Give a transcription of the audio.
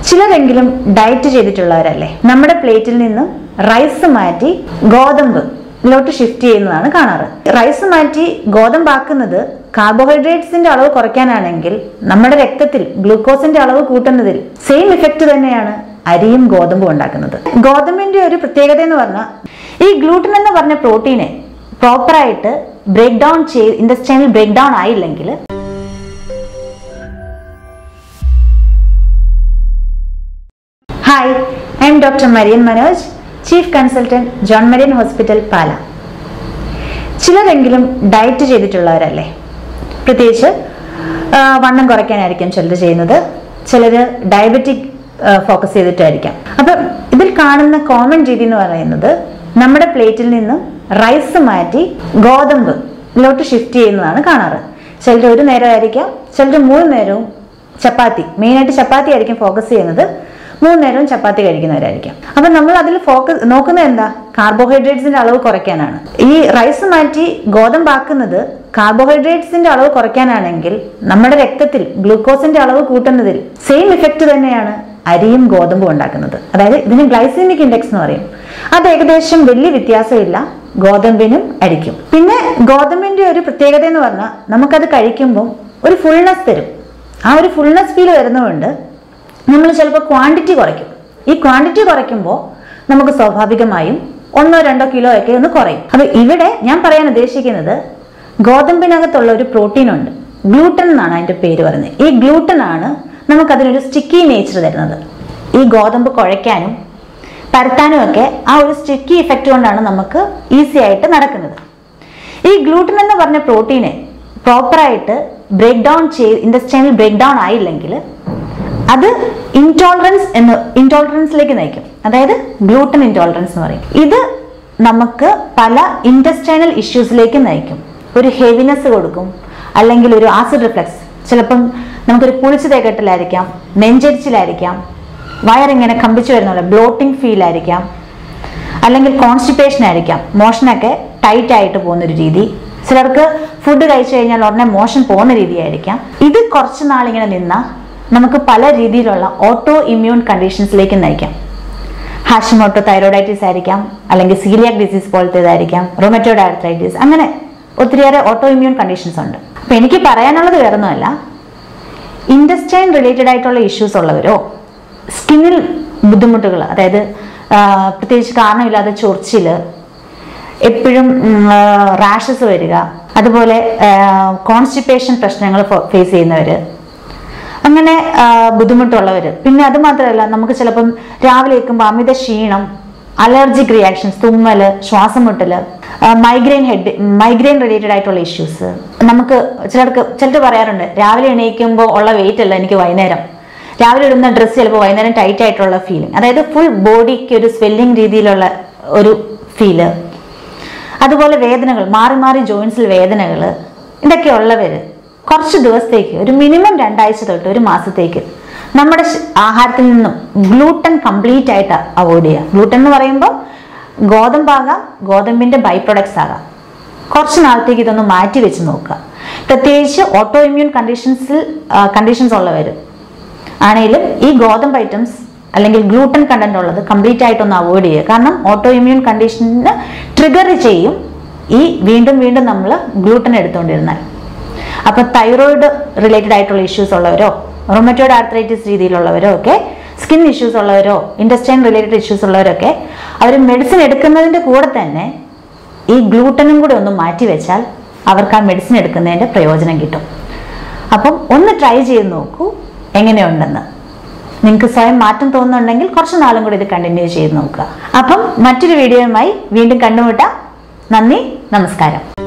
ചിലരെങ്കിലും ഡയറ്റ് ചെയ്തിട്ടുള്ളവരല്ലേ നമ്മുടെ പ്ലേറ്റിൽ നിന്നും റൈസ് മാറ്റി ഗോതമ്പ് ലോട്ട് ഷിഫ്റ്റ് ചെയ്യുന്നതാണ് കാണാറ് റൈസ് മാറ്റി ഗോതമ്പാക്കുന്നത് കാർബോഹൈഡ്രേറ്റ്സിന്റെ അളവ് കുറയ്ക്കാനാണെങ്കിൽ നമ്മുടെ രക്തത്തിൽ ഗ്ലൂക്കോസിന്റെ അളവ് കൂട്ടുന്നതിൽ സെയിം ഇഫക്റ്റ് തന്നെയാണ് അരിയും ഗോതമ്പും ഉണ്ടാക്കുന്നത് ഗോതമ്പിന്റെ ഒരു പ്രത്യേകത എന്ന് പറഞ്ഞാൽ ഈ ഗ്ലൂട്ടൻ എന്ന് പറഞ്ഞ പ്രോട്ടീനെ പ്രോപ്പറായിട്ട് ബ്രേക്ക് ഡൗൺ ചെയ്ത് ഇൻഡസ്ട്രിയിൽ ബ്രേക്ക് ഡൗൺ ആയില്ലെങ്കിൽ hi I am doctor Marian Manoj chief consultant John Marian hospital Pala ചിലരെങ്കിലും ഡയറ്റ് ചെയ്തിട്ടുള്ളവരല്ലേ പ്രത്യേകിച്ച് ആ, വണ്ണം കുറയ്ക്കാനായിരിക്കും ചിലർ ചെയ്യുന്നത് ചിലർ ഡയബറ്റിക് ഫോക്കസ് ചെയ്തിട്ടായിരിക്കാം അപ്പം ഇതിൽ കാണുന്ന കോമൺ രീതി എന്ന് പറയുന്നത് നമ്മുടെ പ്ലേറ്റിൽ നിന്നും റൈസ് മാറ്റി ഗോതമ്പ് ലോട്ട് ഷിഫ്റ്റ് ചെയ്യുന്നതാണ് കാണാറ് ചിലർ ഒരു നേരമായിരിക്കാം ചിലർ മൂന്ന് നേരവും ചപ്പാത്തി മെയിനായിട്ട് ചപ്പാത്തി ആയിരിക്കും ഫോക്കസ് ചെയ്യുന്നത് മൂന്ന് നേരവും ചപ്പാത്തി കഴിക്കുന്നവരായിരിക്കും അപ്പൊ നമ്മൾ അതിൽ ഫോക്കസ് നോക്കുന്നത് എന്താ കാർബോഹൈഡ്രേറ്റ്സിന്റെ അളവ് കുറയ്ക്കാനാണ് ഈ റൈസ് മാറ്റി ഗോതമ്പാക്കുന്നത് കാർബോഹൈഡ്രേറ്റ്സിന്റെ അളവ് കുറയ്ക്കാനാണെങ്കിൽ നമ്മുടെ രക്തത്തിൽ ഗ്ലൂക്കോസിന്റെ അളവ് കൂട്ടുന്നതിൽ സെയിം ഇഫക്റ്റ് തന്നെയാണ് അരിയും ഗോതമ്പും ഉണ്ടാക്കുന്നത് അതായത് ഇതിന് ഗ്ലൈസീമിക് ഇൻഡെക്സ് എന്ന് പറയും അത് ഏകദേശം വലിയ വ്യത്യാസമില്ല ഗോതമ്പിനും അരിക്കും പിന്നെ ഗോതമ്പിന്റെ ഒരു പ്രത്യേകത എന്ന് പറഞ്ഞാൽ നമുക്കത് കഴിക്കുമ്പോൾ ഒരു ഫുൾനെസ് തരും ആ ഒരു ഫുൾനെസ് ഫീൽ വരുന്നതുകൊണ്ട് നമ്മൾ ചിലപ്പോൾ ക്വാണ്ടിറ്റി കുറയ്ക്കും ഈ ക്വാണ്ടിറ്റി കുറയ്ക്കുമ്പോൾ നമുക്ക് സ്വാഭാവികമായും ഒന്നോ രണ്ടോ കിലോ ഒക്കെ ഒന്ന് കുറയും അപ്പൊ ഇവിടെ ഞാൻ പറയാൻ ഉദ്ദേശിക്കുന്നത് ഗോതമ്പിനകത്തുള്ള ഒരു പ്രോട്ടീൻ ഉണ്ട് ഗ്ലൂട്ടൻ എന്നാണ് അതിന്റെ പേര് പറയുന്നത് ഈ ഗ്ലൂട്ടൻ ആണ് നമുക്ക് അതിനൊരു സ്റ്റിക്കി നേച്ചർ തരുന്നത് ഈ ഗോതമ്പ് കുഴയ്ക്കാനും പരത്താനും ഒക്കെ ആ ഒരു സ്റ്റിക്കി ഇഫക്റ്റ് കൊണ്ടാണ് നമുക്ക് ഈസി ആയിട്ട് നടക്കുന്നത് ഈ ഗ്ലൂട്ടൻ എന്ന് പറഞ്ഞ പ്രോട്ടീനെ പ്രോപ്പറായിട്ട് ബ്രേക്ക് ഡൗൺ ചെയ്ത് ഇൻഡസ്ട്രിയിൽ ബ്രേക്ക് ഡൗൺ ആയില്ലെങ്കിൽ അത് ഇൻടോളറൻസ് എന്ന് ഇൻടോളറൻസിലേക്ക് നയിക്കും അതായത് ഗ്ലൂട്ടൻ ഇൻടോളറൻസ് എന്ന് പറയും ഇത് നമുക്ക് പല ഇൻഡസ്ട്രൈനൽ ഇഷ്യൂസിലേക്ക് നയിക്കും ഒരു ഹെവിനെസ് കൊടുക്കും അല്ലെങ്കിൽ ഒരു ആസിഡ് റിഫ്ലക്സ് ചിലപ്പം നമുക്കൊരു പുളിച്ചു തേക്കട്ടിലായിരിക്കാം നെഞ്ചരിച്ചിലായിരിക്കാം വയറിങ്ങനെ കമ്പിച്ചു വരുന്ന ബ്ലോട്ടിംഗ് ഫീൽ ആയിരിക്കാം അല്ലെങ്കിൽ കോൺസ്റ്റിപ്പേഷൻ ആയിരിക്കാം മോഷനൊക്കെ ടൈറ്റ് ആയിട്ട് പോകുന്ന ഒരു രീതി ചിലർക്ക് ഫുഡ് കഴിച്ചു കഴിഞ്ഞാൽ ഉടനെ മോഷൻ പോകുന്ന രീതിയായിരിക്കാം ഇത് കുറച്ച് നാളിങ്ങനെ നിന്നാൽ നമുക്ക് പല രീതിയിലുള്ള ഓട്ടോ ഇമ്മ്യൂൺ കണ്ടീഷൻസിലേക്ക് നയിക്കാം ഹാഷിമോട്ടോ തൈറോയിഡൈറ്റിസ് ആയിരിക്കാം അല്ലെങ്കിൽ സീലിയാക് ഡിസീസ് പോലത്തേതായിരിക്കാം റൊമറ്റോഡ് ആർത്രൈറ്റിസ് അങ്ങനെ ഒത്തിരിയേറെ ഓട്ടോ ഇമ്മ്യൂൺ കണ്ടീഷൻസ് ഉണ്ട് അപ്പൊ എനിക്ക് പറയാനുള്ളത് വേറൊന്നുമല്ല ഇൻഡസ്റ്റൈൻ റിലേറ്റഡ് ആയിട്ടുള്ള ഇഷ്യൂസ് ഉള്ളവരോ സ്കിന്നിൽ ബുദ്ധിമുട്ടുകൾ അതായത് ആ, പ്രത്യേകിച്ച് കാരണമില്ലാതെ ചൊറിച്ചില് എപ്പോഴും റാഷസ് വരിക അതുപോലെ കോൺസ്റ്റിപ്പേഷൻ പ്രശ്നങ്ങൾ ഫേസ് ചെയ്യുന്നവർ അങ്ങനെ ആ, ബുദ്ധിമുട്ടുള്ളവർ പിന്നെ അത് മാത്രമല്ല നമുക്ക് ചിലപ്പം രാവിലെ ഏൽക്കുമ്പോൾ അമിത ക്ഷീണം അലർജിക് റിയാക്ഷൻസ് തുമ്മല് ശ്വാസം മുട്ടല് മൈഗ്രെയിൻ ഹെഡ് മൈഗ്രെയിൻ റിലേറ്റഡ് ആയിട്ടുള്ള ഇഷ്യൂസ് നമുക്ക് ചിലർക്ക് ചിലർ പറയാറുണ്ട് രാവിലെ എണീക്കുമ്പോൾ ഉള്ള വെയിറ്റ് അല്ല എനിക്ക് വൈകുന്നേരം രാവിലെ ഇടുന്ന ഡ്രസ്സ് ചിലപ്പോൾ വൈകുന്നേരം ടൈറ്റ് ആയിട്ടുള്ള ഫീലിംഗ് അതായത് ഫുൾ ബോഡിക്ക് ഒരു സ്വെല്ലിംഗ് രീതിയിലുള്ള ഒരു ഫീല് അതുപോലെ വേദനകൾ മാറി മാറി ജോയിൻസിൽ വേദനകൾ ഇതൊക്കെ ഉള്ളവർ കുറച്ച് ദിവസത്തേക്ക് ഒരു മിനിമം രണ്ടാഴ്ച തൊട്ട് ഒരു മാസത്തേക്ക് നമ്മുടെ ശ- ആഹാരത്തിൽ നിന്നും ഗ്ലൂട്ടൻ കംപ്ലീറ്റ് ആയിട്ട് അവോയ്ഡ് ചെയ്യുക ഗ്ലൂട്ടൻ എന്ന് പറയുമ്പോൾ ഗോതമ്പാകാം ഗോതമ്പിന്റെ ബൈ പ്രൊഡക്ട്സ് ആകാം കുറച്ച് നാളത്തേക്ക് ഇതൊന്ന് മാറ്റി വെച്ച് നോക്കുക പ്രത്യേകിച്ച് ഓട്ടോ ഇമ്മ്യൂൺ കണ്ടീഷൻസിൽ കണ്ടീഷൻസ് ഉള്ളവർ ആണെങ്കിലും ഈ ഗോതമ്പ് ഐറ്റംസ് അല്ലെങ്കിൽ ഗ്ലൂട്ടൻ കണ്ടന്റ് ഉള്ളത് കംപ്ലീറ്റ് ആയിട്ടൊന്ന് അവോയ്ഡ് ചെയ്യുക കാരണം ഓട്ടോ ഇമ്മ്യൂൺ കണ്ടീഷന് ട്രിഗർ ചെയ്യും ഈ വീണ്ടും വീണ്ടും നമ്മൾ ഗ്ലൂട്ടൻ എടുത്തുകൊണ്ടിരുന്നാൽ അപ്പൊ തൈറോയിഡ് റിലേറ്റഡ് ആയിട്ടുള്ള ഇഷ്യൂസ് ഉള്ളവരോ റൊമറ്റോയിഡ് ആർത്രൈറ്റിസ് രീതിയിലുള്ളവരോ ഒക്കെ സ്കിൻ ഇഷ്യൂസ് ഉള്ളവരോ ഇൻഡസ്റ്റൈൻ റിലേറ്റഡ് ഇഷ്യൂസ് ഉള്ളവരൊക്കെ അവർ മെഡിസിൻ എടുക്കുന്നതിന്റെ കൂടെ തന്നെ ഈ ഗ്ലൂട്ടനും കൂടെ ഒന്ന് മാറ്റി വെച്ചാൽ അവർക്ക് ആ മെഡിസിൻ എടുക്കുന്നതിന്റെ പ്രയോജനം കിട്ടും അപ്പം ഒന്ന് ട്രൈ ചെയ്ത് നോക്കൂ എങ്ങനെയുണ്ടെന്ന് നിങ്ങൾക്ക് സ്വയം മാറ്റം തോന്നുന്നുണ്ടെങ്കിൽ കുറച്ച് നാളും കൂടി ഇത് കണ്ടിന്യൂ ചെയ്ത് നോക്കുക അപ്പം മറ്റൊരു വീഡിയോയുമായി വീണ്ടും കണ്ടുമുട്ടാം നന്ദി നമസ്കാരം